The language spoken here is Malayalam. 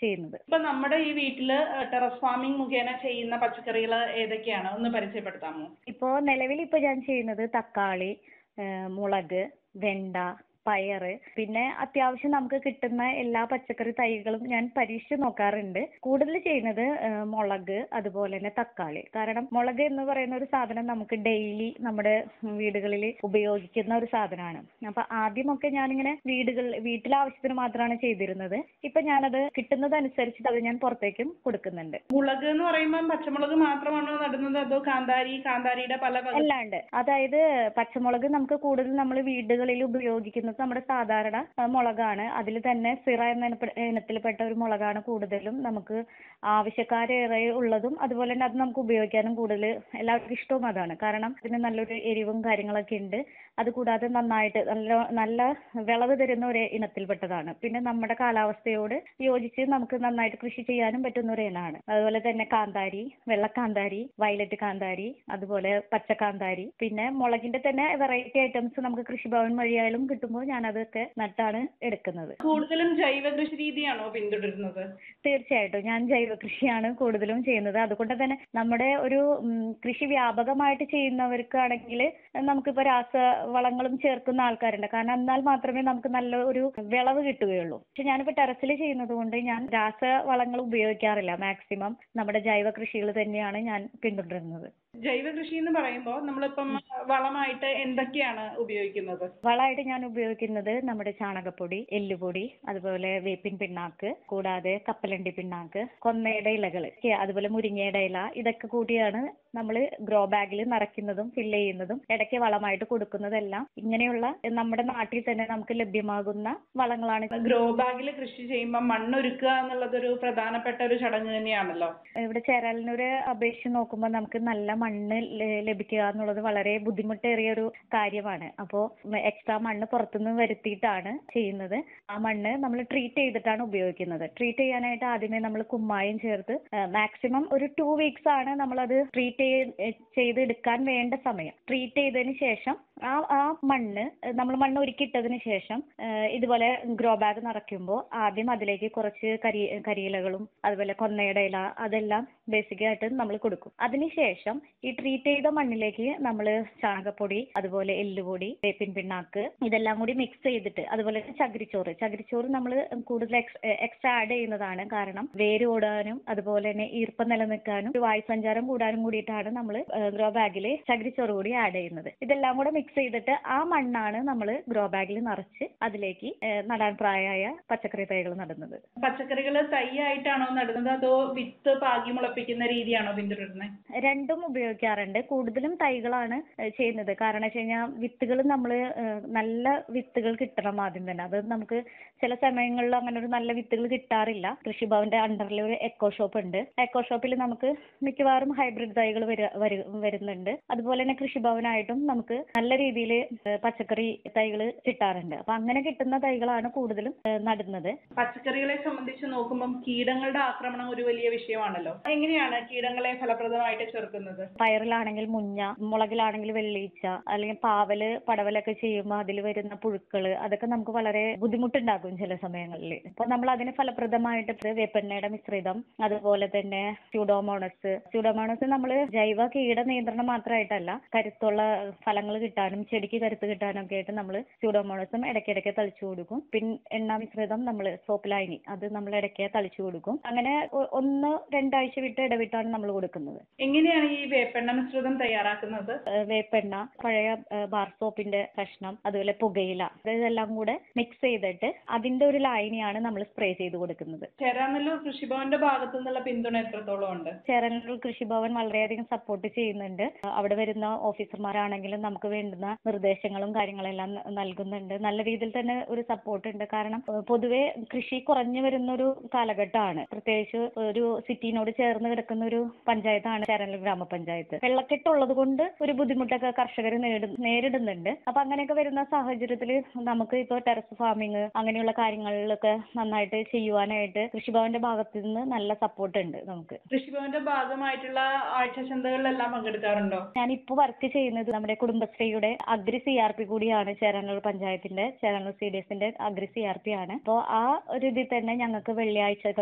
ചെയ്യുന്നത് ഇപ്പൊ നമ്മുടെ ഈ വീട്ടില് ടെറസ് ഫാമിംഗ് മുഖേന ചെയ്യുന്ന പച്ചക്കറികൾ ഏതൊക്കെയാണ് ഒന്ന് പരിചയപ്പെടുത്താമോ ഇപ്പോ നിലവിൽ ഇപ്പൊ ഞാൻ ചെയ്യുന്നത് തക്കാളി ഏഹ് മുളക് വെണ്ട പയറ് പിന്നെ അത്യാവശ്യം നമുക്ക് കിട്ടുന്ന എല്ലാ പച്ചക്കറി തൈകളും ഞാൻ പരീക്ഷിച്ച് നോക്കാറുണ്ട് കൂടുതൽ ചെയ്യുന്നത് ഏഹ് മുളക് അതുപോലെ തന്നെ തക്കാളി കാരണം മുളക് എന്ന് പറയുന്ന ഒരു സാധനം നമുക്ക് ഡെയിലി നമ്മുടെ വീടുകളിൽ ഉപയോഗിക്കുന്ന ഒരു സാധനമാണ് അപ്പൊ ആദ്യമൊക്കെ ഞാനിങ്ങനെ വീടുകളിൽ വീട്ടിലെ ആവശ്യത്തിന് മാത്രമാണ് ചെയ്തിരുന്നത് ഇപ്പൊ ഞാനത് കിട്ടുന്നതനുസരിച്ച് അത് ഞാൻ പുറത്തേക്കും കൊടുക്കുന്നുണ്ട് മുളക് എന്ന് പറയുമ്പോൾ പച്ചമുളക് മാത്രമാണോ നടുന്നത് അതോ കാന്താരി കാന്താരിയുടെ പല പല അല്ലാണ്ട് അതായത് പച്ചമുളക് നമുക്ക് കൂടുതൽ നമ്മൾ വീടുകളിൽ ഉപയോഗിക്കുന്നത് നമ്മുടെ സാധാരണ ആ, മുളകാണ് അതിൽ തന്നെ സിറ എന്ന ഇനപ്പെ- ഇനത്തിൽപ്പെട്ട ഒരു മുളകാണ് കൂടുതലും നമുക്ക് ആവശ്യക്കാരേറെ ഉള്ളതും അതുപോലെ തന്നെ അത് നമുക്ക് ഉപയോഗിക്കാനും കൂടുതൽ എല്ലാവർക്കും ഇഷ്ടവും അതാണ് കാരണം ഇതിന് നല്ലൊരു എരിവും കാര്യങ്ങളൊക്കെ ഉണ്ട് അതുകൂടാതെ നന്നായിട്ട് നല്ല നല്ല വിളവ് തരുന്ന ഒരു ഇനത്തിൽപ്പെട്ടതാണ് പിന്നെ നമ്മുടെ കാലാവസ്ഥയോട് യോജിച്ച് നമുക്ക് നന്നായിട്ട് കൃഷി ചെയ്യാനും പറ്റുന്ന ഒരു ഇനമാണ് അതുപോലെ തന്നെ കാന്താരി വെള്ളക്കാന്താരി വയലറ്റ് കാന്താരി അതുപോലെ പച്ചക്കാന്താരി പിന്നെ മുളകിന്റെ തന്നെ വെറൈറ്റി ഐറ്റംസ് നമുക്ക് കൃഷിഭവൻ വഴിയായാലും കിട്ടുമ്പോൾ ഞാൻ അതൊക്കെ നട്ടാണ് എടുക്കുന്നത് കൂടുതലും ജൈവ കൃഷി രീതിയാണോ പിന്തുടരുന്നത് തീർച്ചയായിട്ടും ഞാൻ ജൈവ കൃഷിയാണ് കൂടുതലും ചെയ്യുന്നത് അതുകൊണ്ട് തന്നെ നമ്മുടെ ഒരു ഉം, കൃഷി വ്യാപകമായിട്ട് ചെയ്യുന്നവർക്കാണെങ്കിൽ നമുക്കിപ്പോൾ രാസവളങ്ങളും ചേർക്കുന്ന ആൾക്കാരുണ്ട് കാരണം എന്നാൽ മാത്രമേ നമുക്ക് നല്ല ഒരു വിളവ് കിട്ടുകയുള്ളൂ പക്ഷെ ഞാനിപ്പോൾ ടെറസിൽ ചെയ്യുന്നത് കൊണ്ട് ഞാൻ രാസവളങ്ങൾ ഉപയോഗിക്കാറില്ല മാക്സിമം നമ്മുടെ ജൈവ കൃഷികൾ തന്നെയാണ് ഞാൻ പിന്തുടരുന്നത് ജൈവ കൃഷി എന്ന് പറയുമ്പോൾ നമ്മളിപ്പം വളമായിട്ട് എന്തൊക്കെയാണ് ഉപയോഗിക്കുന്നത് വളമായിട്ട് ഞാൻ ഉപയോഗിക്കുന്നത് നമ്മുടെ ചാണകപ്പൊടി എല്ലുപൊടി അതുപോലെ വേപ്പിൻ പിണ്ണാക്ക് കൂടാതെ കപ്പലണ്ടി പിണ്ണാക്ക് കൊന്നയുടെ ഇലകൾ അതുപോലെ മുരിങ്ങയുടെ ഇല ഇതൊക്കെ കൂടിയാണ് നമ്മൾ ഗ്രോ ബാഗിൽ നിറയ്ക്കുന്നതും ഫില്ല് ചെയ്യുന്നതും ഇടയ്ക്ക് വളമായിട്ട് കൊടുക്കുന്നതെല്ലാം ഇങ്ങനെയുള്ള നമ്മുടെ നാട്ടിൽ തന്നെ നമുക്ക് ലഭ്യമാകുന്ന വളങ്ങളാണ് ഗ്രോ ബാഗിൽ കൃഷി ചെയ്യുമ്പോൾ മണ്ണൊരുക്കുക എന്നുള്ളതൊരു പ്രധാനപ്പെട്ട ഒരു ചടങ്ങ് തന്നെയാണല്ലോ ഇവിടെ ചേരാലിനൊരു അപേക്ഷിച്ച് നോക്കുമ്പോൾ നമുക്ക് നല്ല മണ്ണ് ല- ലഭിക്കുക എന്നുള്ളത് വളരെ ബുദ്ധിമുട്ടേറിയ ഒരു കാര്യമാണ് അപ്പോൾ എക്സ്ട്രാ മണ്ണ് പുറത്തുനിന്ന് വരുത്തിയിട്ടാണ് ചെയ്യുന്നത് ആ മണ്ണ് നമ്മൾ ട്രീറ്റ് ചെയ്തിട്ടാണ് ഉപയോഗിക്കുന്നത് ട്രീറ്റ് ചെയ്യാനായിട്ട് ആദ്യമേ നമ്മൾ കുമ്മായം ചേർത്ത് മാക്സിമം ഒരു ടു വീക്സ് ആണ് നമ്മളത് ട്രീറ്റ് ചെയ്ത് എടുക്കാൻ വേണ്ട സമയം ട്രീറ്റ് ചെയ്തതിന് ശേഷം ആ ആ മണ്ണ് നമ്മൾ മണ്ണ് ഒരുക്കിയിട്ടതിന് ശേഷം ആ, ഇതുപോലെ ഗ്രോ ബാഗ് നിറയ്ക്കുമ്പോൾ ആദ്യം അതിലേക്ക് കുറച്ച് കരി കരിയിലകളും അതുപോലെ കൊന്നയുടെ ഇല അതെല്ലാം ബേസിക് ആയിട്ട് നമ്മൾ കൊടുക്കും അതിനുശേഷം ഈ ട്രീറ്റ് ചെയ്ത മണ്ണിലേക്ക് നമ്മൾ ചാണകപ്പൊടി അതുപോലെ എല്ലുപൊടി വേപ്പിൻ പിണ്ണാക്ക് ഇതെല്ലാം കൂടി മിക്സ് ചെയ്തിട്ട് അതുപോലെ തന്നെ ചകിരിച്ചോറ് ചകിരിച്ചോറ് നമ്മൾ കൂടുതൽ എക്സ്ട്രാ ആഡ് ചെയ്യുന്നതാണ് കാരണം വേര് ഓടാനും അതുപോലെ തന്നെ ഈർപ്പം നിലനിൽക്കാനും ഒരു വായുസഞ്ചാരം കൂടാനും കൂടിയിട്ടാണ് നമ്മൾ ഗ്രോ ബാഗിൽ ചകിരിച്ചോറ് കൂടി ആഡ് ചെയ്യുന്നത് ഇതെല്ലാം കൂടെ മിക്സ് ചെയ്തിട്ട് ആ മണ്ണാണ് നമ്മൾ ഗ്രോ ബാഗിൽ നിറച്ച് അതിലേക്ക് ഏഹ്, നടാൻ പ്രായമായ പച്ചക്കറി തൈകൾ നടുന്നത് പച്ചക്കറികൾ തൈയായിട്ടാണോ നടുന്നത് അതോ വിത്ത് പാകി മുളപ്പിക്കുന്ന രീതിയാണോ പിന്തുടരുന്നത് രണ്ടും ഉപയോഗിക്കാറുണ്ട് കൂടുതലും തൈകളാണ് ഏഹ്, ചെയ്യുന്നത് കാരണം വെച്ച് കഴിഞ്ഞാൽ വിത്തുകൾ നമ്മൾ നല്ല വിത്തുകൾ കിട്ടണം ആദ്യം തന്നെ അത് നമുക്ക് ചില സമയങ്ങളിൽ അങ്ങനെ ഒരു നല്ല വിത്തുകൾ കിട്ടാറില്ല കൃഷിഭവന്റെ അണ്ടറിൽ ഒരു എക്കോ ഷോപ്പ് ഉണ്ട് എക്കോ ഷോപ്പിൽ നമുക്ക് മിക്കവാറും ഹൈബ്രിഡ് തൈകൾ വരുന്നുണ്ട് അതുപോലെ തന്നെ കൃഷിഭവനായിട്ടും നമുക്ക് നല്ല രീതിയിൽ പച്ചക്കറി തൈകൾ കിട്ടാറുണ്ട് അപ്പൊ അങ്ങനെ കിട്ടുന്ന തൈകളാണ് കൂടുതലും ഏഹ്, നടുന്നത് പച്ചക്കറികളെ സംബന്ധിച്ച് നോക്കുമ്പം കീടങ്ങളുടെ ആക്രമണം ഒരു വലിയ വിഷയമാണല്ലോ എങ്ങനെയാണ് കീടങ്ങളെ ഫലപ്രദമായിട്ട് ചെറുക്കുന്നത് പയറിലാണെങ്കിൽ മുഞ്ഞ മുളകിലാണെങ്കിൽ വെള്ളീച്ച അല്ലെങ്കിൽ പാവല് പടവലൊക്കെ ചെയ്യുമ്പോൾ അതിൽ വരുന്ന പുഴുക്കള് അതൊക്കെ നമുക്ക് വളരെ ബുദ്ധിമുട്ടുണ്ടാക്കും ചില സമയങ്ങളിൽ അപ്പൊ നമ്മൾ അതിന് ഫലപ്രദമായിട്ട് വേപ്പെണ്ണയുടെ മിശ്രിതം അതുപോലെ തന്നെ സ്യൂഡോമോണസ് സ്യൂഡോമോണസ് നമ്മൾ ജൈവ കീട നിയന്ത്രണം മാത്രമായിട്ടല്ല കരുത്തുള്ള ഫലങ്ങൾ കിട്ടാനും ചെടിക്ക് കരുത്ത് കിട്ടാനും ഒക്കെ ആയിട്ട് നമ്മൾ സ്യൂഡോമോണസും ഇടയ്ക്കിടയ്ക്ക് തളിച്ചു കൊടുക്കും പിന്നെ എണ്ണ മിശ്രിതം നമ്മൾ സോപ്പ് ലായനി അത് നമ്മൾ ഇടയ്ക്ക് തളിച്ചു കൊടുക്കും അങ്ങനെ ഒ- ഒന്ന് രണ്ടാഴ്ച വിട്ട് ഇടവിട്ടാണ് നമ്മൾ കൊടുക്കുന്നത് എങ്ങനെയാണ് ഈ വേപ്പെണ്ണ മിശ്രിതം തയ്യാറാക്കുന്നത് ഏഹ് വേപ്പെണ്ണ പഴയ ഏഹ് ബാർ സോപ്പിന്റെ കഷ്ണം അതുപോലെ പുകയില ഇതെല്ലാം കൂടെ മിക്സ് ചെയ്തിട്ട് അതിന്റെ ഒരു ലായനിയാണ് നമ്മൾ സ്പ്രേ ചെയ്ത് കൊടുക്കുന്നത് ചേരാനല്ലൂർ കൃഷിഭവന്റെ ഭാഗത്തു നിന്നുള്ള പിന്തുണ എത്രത്തോളം ഉണ്ട് ചേരനല്ലൂർ കൃഷിഭവൻ വളരെയധികം സപ്പോർട്ട് ചെയ്യുന്നുണ്ട് ഏഹ് അവിടെ വരുന്ന ഓഫീസർമാരാണെങ്കിലും നമുക്ക് വേണ്ടുന്ന നിർദ്ദേശങ്ങളും കാര്യങ്ങളെല്ലാം ന- നൽകുന്നുണ്ട് നല്ല രീതിയിൽ തന്നെ ഒരു സപ്പോർട്ട് ഉണ്ട് കാരണം ഏഹ് പൊതുവെ കൃഷി കുറഞ്ഞു വരുന്ന ഒരു കാലഘട്ടമാണ് പ്രത്യേകിച്ച് ഒരു സിറ്റിനോട് ചേർന്ന് കിടക്കുന്ന ഒരു പഞ്ചായത്താണ് ചേരനല്ലൂർ ഗ്രാമപഞ്ചായത്ത് വെള്ളക്കെട്ടുള്ളത് കൊണ്ട് ഒരു ബുദ്ധിമുട്ടൊക്കെ കർഷകർ നേരിടുന്നുണ്ട് അപ്പൊ അങ്ങനെയൊക്കെ വരുന്ന സാഹചര്യത്തിൽ നമുക്ക് ഇപ്പോൾ ടെറസ് ഫാമിംഗ് അങ്ങനെയുള്ള കാര്യങ്ങളിലൊക്കെ നന്നായിട്ട് ചെയ്യുവാനായിട്ട് കൃഷിഭവന്റെ ഭാഗത്തു നിന്ന് നല്ല സപ്പോർട്ട് ഉണ്ട് നമുക്ക് കൃഷിഭവന്റെ ഭാഗമായിട്ടുള്ള ആഴ്ചചന്തകളിലെല്ലാം പങ്കെടുക്കാറുണ്ടോ ഞാനിപ്പോൾ വർക്ക് ചെയ്യുന്നത് നമ്മുടെ കുടുംബശ്രീയുടെ അഗ്രി സി ആർ പി കൂടിയാണ് ചേരാനൂർ പഞ്ചായത്തിന്റെ ചേരാനൂർ സി ഡി എസിന്റെ അഗ്രി സി ആർ പി ആണ് അപ്പോൾ ആ ഒരു ഇതിൽ തന്നെ ഞങ്ങൾക്ക് വെള്ളിയാഴ്ച